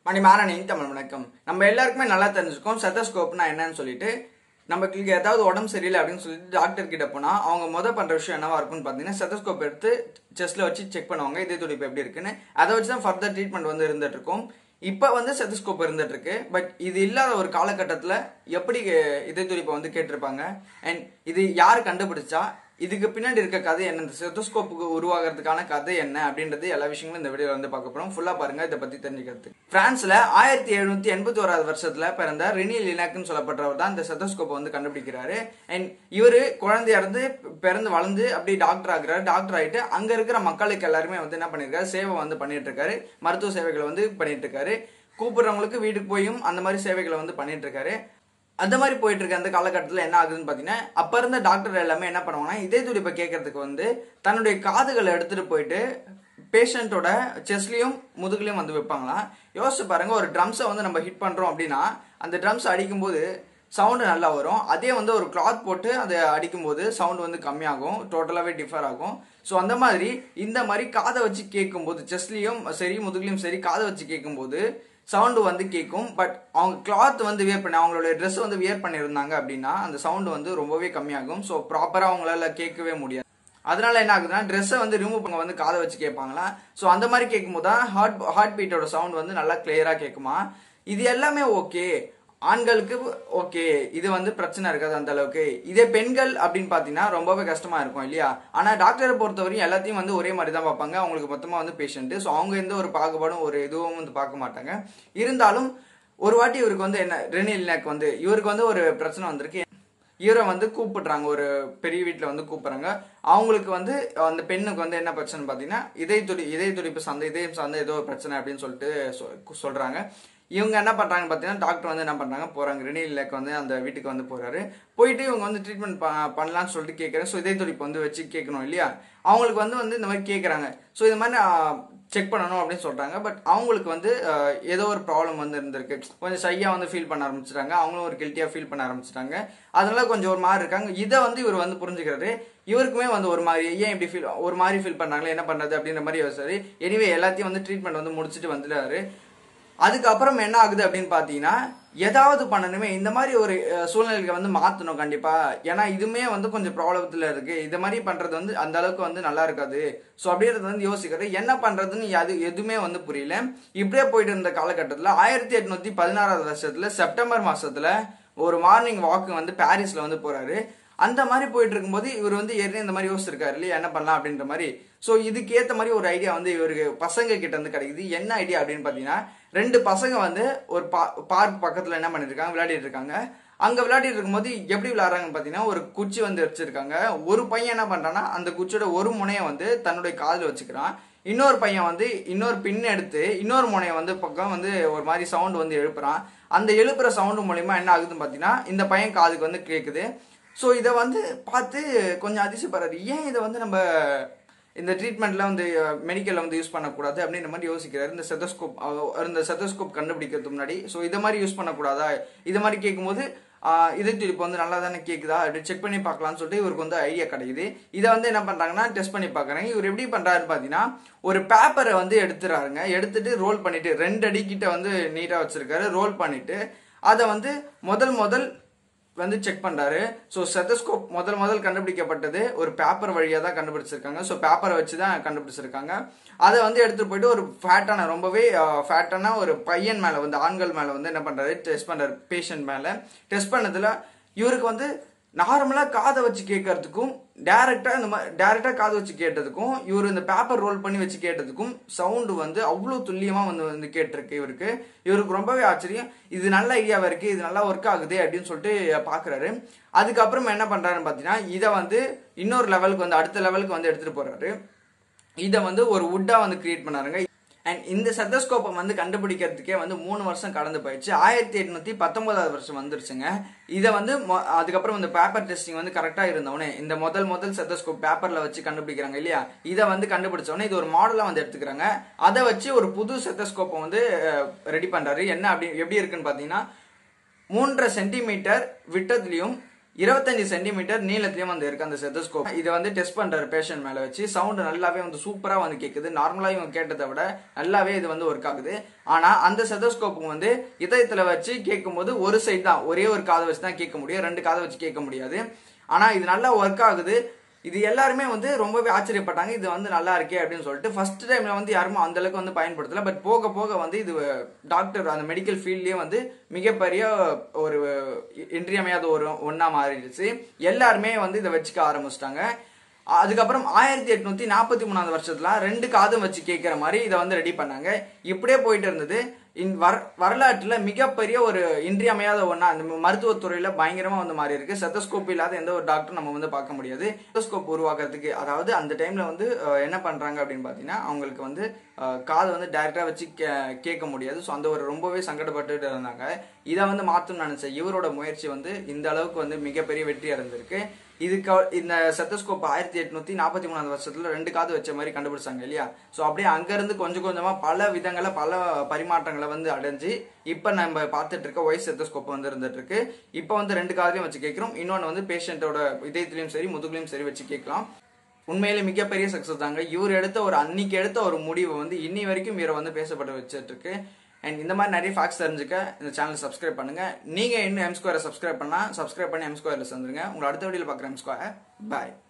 மணிமாறனின் தமிழ் வணக்கம் நம்ம எல்லாருக்குமே நல்லா தெரிஞ்சுக்கோம் செத்தஸ்கோப்னா என்னன்னு சொல்லிட்டு நமக்கு ஏதாவது உடம்பு சரியில்லை அப்படின்னு சொல்லிட்டு டாக்டர் கிட்ட போனா அவங்க முத பண்ற விஷயம் என்னவா இருக்கும்னு பாத்தீங்கன்னா செத்தஸ்கோப் எடுத்து செஸ்ட்ல வச்சு செக் பண்ணுவாங்க இதய துடிப்பு எப்படி இருக்குன்னு அதை வச்சு தான் ஃபர்தர் ட்ரீட்மெண்ட் வந்து இருந்துட்டு இருக்கும் இப்போ வந்து செத்தஸ்கோப் இருந்துட்டு இருக்கு பட் இது இல்லாத ஒரு காலகட்டத்தில் எப்படி இதய துடிப்பை வந்து கேட்டிருப்பாங்க அண்ட் இது யார் கண்டுபிடிச்சா இதுக்கு பின்னாடி இருக்க கதை என்ன இந்த செத்தோஸ்கோப்புக்கு உருவாகிறதுக்கான கதை என்ன அப்படின்றது எல்லா விஷயங்களும் இந்த வீடியோல வந்து பார்க்க போறோம் ஃபுல்லா பாருங்க இதை பத்தி தெரிஞ்சுக்கிறது பிரான்ஸ்ல ஆயிரத்தி எழுநூத்தி எண்பத்தி ஓராவது வருஷத்துல பிறந்த ரெனி லினாக்னு சொல்லப்பட்டவர் தான் இந்த செத்தோஸ்கோப்பை வந்து கண்டுபிடிக்கிறாரு அண்ட் இவரு குழந்தையா இருந்து பிறந்து வளர்ந்து அப்படி டாக்டர் ஆகுறாரு டாக்டர் ஆயிட்டு அங்க இருக்கிற மக்களுக்கு எல்லாருமே வந்து என்ன பண்ணிருக்காரு சேவை வந்து பண்ணிட்டு இருக்காரு மருத்துவ சேவைகளை வந்து பண்ணிட்டு இருக்காரு கூப்பிடுறவங்களுக்கு வீட்டுக்கு போயும் அந்த மாதிரி சேவைகளை வந்து பண்ணிட்டு இருக்காரு அந்த மாதிரி போயிட்டு இருக்க அந்த காலகட்டத்தில் என்ன ஆகுதுன்னு பார்த்தீங்கன்னா அப்போ இருந்த டாக்டர் எல்லாமே என்ன பண்ணுவாங்கன்னா இதே துடிப்பை கேட்கறதுக்கு வந்து தன்னுடைய காதுகளை எடுத்துட்டு போயிட்டு பேஷண்ட்டோட செஸ்ட்லையும் முதுகுலையும் வந்து வைப்பாங்களாம் யோசிச்சு பாருங்க ஒரு ட்ரம்ஸை வந்து நம்ம ஹிட் பண்ணுறோம் அப்படின்னா அந்த ட்ரம்ஸ் அடிக்கும்போது சவுண்டு நல்லா வரும் அதே வந்து ஒரு கிளாத் போட்டு அதை அடிக்கும்போது சவுண்ட் வந்து கம்மியாகும் டோட்டலாகவே டிஃபர் ஆகும் ஸோ அந்த மாதிரி இந்த மாதிரி காதை வச்சு கேட்கும்போது செஸ்ட்லேயும் சரி முதுகுலையும் சரி காதை வச்சு கேட்கும்போது சவுண்டு வந்து கேட்கும் பட் அவங்க கிளாத் வந்து வியர் பண்ணி அவங்களோட ட்ரெஸ் வந்து வியர் பண்ணியிருந்தாங்க அப்படின்னா அந்த சவுண்டு வந்து ரொம்பவே கம்மியாகும் ஸோ ப்ராப்பராக அவங்களால கேட்கவே முடியாது அதனால என்ன ஆகுதுன்னா ட்ரெஸ்ஸை வந்து ரிமூவ் பண்ண வந்து காதை வச்சு கேட்பாங்களா ஸோ அந்த மாதிரி கேட்கும்போது தான் ஹார்ட் ஹார்ட் பீட்டோட சவுண்ட் வந்து நல்லா கிளியராக கேட்குமா இது எல்லாமே ஓகே ஆண்களுக்கு ஓகே இது வந்து பிரச்சனை இருக்காது அந்த அளவுக்கு இதே பெண்கள் அப்படின்னு பார்த்தீங்கன்னா ரொம்பவே கஷ்டமா இருக்கும் இல்லையா ஆனால் டாக்டரை பொறுத்தவரையும் எல்லாத்தையும் வந்து ஒரே மாதிரி தான் பார்ப்பாங்க அவங்களுக்கு மொத்தமாக வந்து பேஷண்ட்டு ஸோ அவங்க எந்த ஒரு பாகுபாடும் ஒரு இதுவும் வந்து பார்க்க மாட்டாங்க இருந்தாலும் ஒரு வாட்டி இவருக்கு வந்து என்ன ரெனில் நேக் வந்து இவருக்கு வந்து ஒரு பிரச்சனை வந்திருக்கு இவரை வந்து கூப்பிடுறாங்க ஒரு பெரிய வீட்டில் வந்து கூப்பிடுறாங்க அவங்களுக்கு வந்து அந்த பெண்ணுக்கு வந்து என்ன பிரச்சனை பார்த்தீங்கன்னா இதய துடி இதய துடிப்பு சார்ந்த இதயம் சார்ந்த ஏதோ ஒரு பிரச்சனை அப்படின்னு சொல்லிட்டு சொ- சொல்றாங்க இவங்க என்ன பண்றாங்க பார்த்தீங்கன்னா டாக்டர் வந்து என்ன பண்றாங்க போறாங்க ரெனில் லேக் வந்து அந்த வீட்டுக்கு வந்து போறாரு போயிட்டு இவங்க வந்து ட்ரீட்மெண்ட் பண்ணலாம்னு சொல்லிட்டு கேட்குறேன் ஸோ இதய துடிப்பு வந்து வச்சு கேட்கணும் இல்லையா அவங்களுக்கு வந்து வந்து இந்த மாதிரி கேட்குறாங்க ஸோ இது மாதிரி செக் பண்ணணும் அப்படின்னு சொல்றாங்க பட் அவங்களுக்கு வந்து அஹ், ஏதோ ஒரு ப்ராப்ளம் வந்து இருந்திருக்கு கொஞ்சம் ஷையா வந்து ஃபீல் பண்ண ஆரம்பிச்சிட்டாங்க அவங்களும் ஒரு கில்ட்டியா ஃபீல் பண்ண ஆரம்பிச்சிட்டாங்க அதனால கொஞ்சம் ஒரு மாதிரி இருக்காங்க இதை வந்து இவர் வந்து புரிஞ்சுக்கிறாரு இவருக்குமே வந்து ஒரு மாதிரி ஏன் இப்படி ஃபீல் ஒரு மாதிரி ஃபீல் பண்ணாங்களே என்ன பண்றது அப்படின்ற மாதிரி யோசிச்சாரு எனிவே எல்லாத்தையும் வந்து ட்ரீட்மெண்ட் வந்து முடிச்சுட்டு வந்துட்டாரு அதுக்கப்புறம் என்ன ஆகுது அப்படின்னு பார்த்தீங்கன்னா ஏதாவது பண்ணணுமே இந்த மாதிரி ஒரு அஹ், சூழ்நிலைகளை வந்து மாற்றணும் கண்டிப்பா ஏன்னா இதுவுமே வந்து கொஞ்சம் ப்ராப்ளத்தில் இருக்கு இது மாதிரி பண்றது வந்து அந்த அளவுக்கு வந்து நல்லா இருக்காது ஸோ அப்படின்றது வந்து யோசிக்கிறது என்ன பண்றதுன்னு அது எதுவுமே வந்து புரியல இப்படியே போயிட்டு இருந்த காலகட்டத்தில் ஆயிரத்தி எட்நூத்தி பதினாறாவது வருஷத்துல செப்டம்பர் மாசத்துல ஒரு மார்னிங் வாக்கு வந்து பாரிஸ்ல வந்து போறாரு அந்த மாதிரி போயிட்டு இருக்கும்போது இவர் வந்து ஏற்கனவே இந்த மாதிரி யோசிச்சிருக்காரு இல்லையா என்ன பண்ணலாம் அப்படின்ற மாதிரி ஸோ இதுக்கு ஏற்ற மாதிரி ஒரு ஐடியா வந்து இவருக்கு பசங்க கிட்ட இருந்து கிடைக்குது என்ன ஐடியா அப்படின்னு பார்த்தீங்கன்னா ரெண்டு பசங்க வந்து ஒரு பா பார்க் பக்கத்தில் என்ன பண்ணிருக்காங்க விளையாடிட்டு இருக்காங்க அங்கே விளையாடிட்டு இருக்கும்போது எப்படி விளையாடுறாங்கன்னு பார்த்தீங்கன்னா ஒரு குச்சி வந்து வச்சிருக்காங்க ஒரு பையன் என்ன பண்ணுறான்னா அந்த குச்சியோட ஒரு முனையை வந்து தன்னுடைய காதில் வச்சுக்கிறான் இன்னொரு பையன் வந்து இன்னொரு பின் எடுத்து இன்னொரு முனையை வந்து பக்கம் வந்து ஒரு மாதிரி சவுண்ட் வந்து எழுப்புறான் அந்த எழுப்புற சவுண்டு மூலியமா என்ன ஆகுதுன்னு பார்த்தீங்கன்னா இந்த பையன் காதுக்கு வந்து கேட்குது ஸோ இதை வந்து பார்த்து கொஞ்சம் அதிசயப்படுறாரு ஏன் இதை வந்து நம்ம இந்த ட்ரீட்மெண்ட்ல வந்து மெடிக்கல்ல வந்து யூஸ் பண்ணக்கூடாது அப்படின்ற மாதிரி யோசிக்கிறாரு இந்த செத்தோஸ்கோப் இந்த செத்தோஸ்கோப் கண்டுபிடிக்கிறதுக்கு முன்னாடி ஸோ இதை மாதிரி யூஸ் பண்ணக்கூடாதா இது மாதிரி கேட்கும்போது ஆஹ் இதய துடிப்பு வந்து நல்லா தானே கேட்குதா அப்படி செக் பண்ணி பார்க்கலாம்னு சொல்லிட்டு இவருக்கு வந்து ஐடியா கிடைக்குது இதை வந்து என்ன பண்றாங்கன்னா டெஸ்ட் பண்ணி பார்க்குறாங்க இவர் எப்படி பண்றாருன்னு பார்த்தீங்கன்னா ஒரு பேப்பரை வந்து எடுத்துறாருங்க எடுத்துட்டு ரோல் பண்ணிட்டு ரெண்டு அடி கிட்ட வந்து நீட்டாக வச்சிருக்காரு ரோல் பண்ணிட்டு அதை வந்து முதல் முதல் வந்து செக் பண்றாரு ஸோ செத்தஸ்கோப் முதல் முதல் கண்டுபிடிக்கப்பட்டது ஒரு பேப்பர் வழியாக தான் கண்டுபிடிச்சிருக்காங்க ஸோ பேப்பரை வச்சு தான் கண்டுபிடிச்சிருக்காங்க அதை வந்து எடுத்துட்டு போயிட்டு ஒரு ஃபேட்டான ரொம்பவே ஃபேட்டான ஒரு பையன் மேலே வந்து ஆண்கள் மேலே வந்து என்ன பண்றாரு டெஸ்ட் பண்றாரு பேஷண்ட் மேலே டெஸ்ட் பண்ணதுல இவருக்கு வந்து நார்மலாக காதை வச்சு கேட்கறதுக்கும் டேரெக்டாக இந்த மாதிரி டேரெக்டாக காதை வச்சு கேட்டதுக்கும் இவர் இந்த பேப்பர் ரோல் பண்ணி வச்சு கேட்டதுக்கும் சவுண்டு வந்து அவ்வளோ துல்லியமாக வந்து வந்து கேட்டிருக்கு இவருக்கு இவருக்கு ரொம்பவே ஆச்சரியம் இது நல்ல ஐடியாவாக இருக்குது இது நல்லா ஒர்க் ஆகுது அப்படின்னு சொல்லிட்டு பார்க்குறாரு அதுக்கப்புறம் என்ன பண்ணுறாருன்னு பார்த்தீங்கன்னா இதை வந்து இன்னொரு லெவலுக்கு வந்து அடுத்த லெவலுக்கு வந்து எடுத்துகிட்டு போகிறாரு இதை வந்து ஒரு வுட்டாக வந்து கிரியேட் பண்ணாருங்க அண்ட் இந்த சத்தஸ்கோப்பை வந்து கண்டுபிடிக்கிறதுக்கே வந்து மூணு வருஷம் கடந்து போயிடுச்சு ஆயிரத்தி எட்நூத்தி பத்தொன்பதாவது வருஷம் வந்துருச்சுங்க இதை வந்து மொ- அதுக்கப்புறம் இந்த பேப்பர் டெஸ்டிங் வந்து கரெக்டாக இருந்தவொடனே இந்த முதல் முதல் சத்தஸ்கோப் பேப்பரில் வச்சு கண்டுபிடிக்கிறாங்க இல்லையா இதை வந்து கண்டுபிடிச்சவொடனே இது ஒரு மாடலாக வந்து எடுத்துக்கிறாங்க அதை வச்சு ஒரு புது சத்தஸ்கோப்பை வந்து ரெடி பண்றாரு என்ன அப்படி எப்படி இருக்குன்னு பார்த்தீங்கன்னா மூன்றரை சென்டிமீட்டர் விட்டத்துலையும் இருபத்தஞ்சு சென்டிமீட்டர் நீளத்திலயும் வந்து இருக்கு அந்த செத்தஸ்கோப் இதை வந்து டெஸ்ட் பண்றாரு பேஷண்ட் மேல வச்சு சவுண்ட் நல்லாவே வந்து சூப்பரா வந்து கேக்குது நார்மலா இவங்க கேட்டதை விட நல்லாவே இது வந்து ஒர்க் ஆகுது ஆனா அந்த செத்தஸ்கோப்புக்கு வந்து இதயத்துல வச்சு கேட்கும்போது ஒரு சைடு தான் ஒரே ஒரு காதை வச்சு தான் கேட்க முடியும் ரெண்டு காதை வச்சு கேட்க முடியாது ஆனா இது நல்லா ஒர்க் ஆகுது இது எல்லாருமே வந்து ரொம்பவே ஆச்சரியப்பட்டாங்க இது வந்து நல்லா இருக்கே அப்படின்னு சொல்லிட்டு ஃபர்ஸ்ட் டைம்ல வந்து யாருமே அந்த அளவுக்கு வந்து பயன்படுத்தல பட் போக போக வந்து இது டாக்டர் அந்த மெடிக்கல் ஃபீல்ட்லயே வந்து மிகப்பெரிய ஒரு இன்றியமையாத ஒரு ஒண்ணா மாறிடுச்சு எல்லாருமே வந்து இதை வச்சுக்க ஆரம்பிச்சிட்டாங்க அதுக்கப்புறம் ஆயிரத்தி எட்நூத்தி நாற்பத்தி மூணாவது வருஷத்துல ரெண்டு காதும் வச்சு கேட்கிற மாதிரி இதை வந்து ரெடி பண்ணாங்க இப்படியே போயிட்டு இருந்தது இன் வர வரலாற்றுல மிகப்பெரிய ஒரு இன்றியமையாத ஒண்ணா அந்த மருத்துவத்துறையில பயங்கரமா வந்து மாறி இருக்கு செத்தஸ்கோப் இல்லாத எந்த ஒரு டாக்டர் நம்ம வந்து பார்க்க முடியாது செத்தஸ்கோப் உருவாக்குறதுக்கு அதாவது அந்த டைம்ல வந்து அஹ், என்ன பண்றாங்க அப்படின்னு பாத்தீங்கன்னா அவங்களுக்கு வந்து அஹ், காதை வந்து டைரக்டா வச்சு கே- கேட்க முடியாது ஸோ அந்த ஒரு ரொம்பவே சங்கடப்பட்டுட்டு இருந்தாங்க இதை வந்து மாத்தணும்னு நினைச்ச இவரோட முயற்சி வந்து இந்த அளவுக்கு வந்து மிகப்பெரிய வெற்றி அடைந்திருக்கு இதுக்கு இந்த செத்தஸ்கோப் ஆயிரத்தி எட்நூத்தி நாற்பத்தி மூணாவது வருஷத்துல ரெண்டு காது வச்ச மாதிரி கண்டுபிடிச்சாங்க இல்லையா ஸோ அப்படியே அங்க இருந்து கொஞ்சம் கொஞ்சமா பல விதங்கள பல பரிமாற்றங்களை வந்து அடைஞ்சு இப்ப நம்ம பார்த்துட்டு இருக்க ஒய்ஸ் செத்தஸ்கோப் வந்து இருந்துட்டு இருக்கு இப்போ வந்து ரெண்டு காதுலயும் வச்சு கேட்கிறோம் இன்னொன்னு வந்து பேஷண்டோட இதயத்திலயும் சரி முதுகுலையும் சரி வச்சு கேட்கலாம் உண்மையிலே மிகப்பெரிய சக்சஸ் தாங்க இவர் எடுத்த ஒரு அன்னைக்கு எடுத்த ஒரு முடிவு வந்து இன்னி வரைக்கும் இவரை வந்து பேசப்பட்டு வச்சிட்டு இருக்கு அண்ட் இந்த மாதிரி நிறைய ஃபேக்ட்ஸ் தெரிஞ்சுக்க இந்த சேனல் சப்ஸ்கிரைப் பண்ணுங்க நீங்க இன்னும் எம் ஸ்கொயரை சப்ஸ்கிரைப் பண்ணா சப்ஸ்கிரைப் பண்ணி எம் ஸ்கொயர்ல சேர்ந்துருங்க உங்களை அடுத்த வீடியோல பார்க்குறேன் எம் ஸ்கொயர் பாய்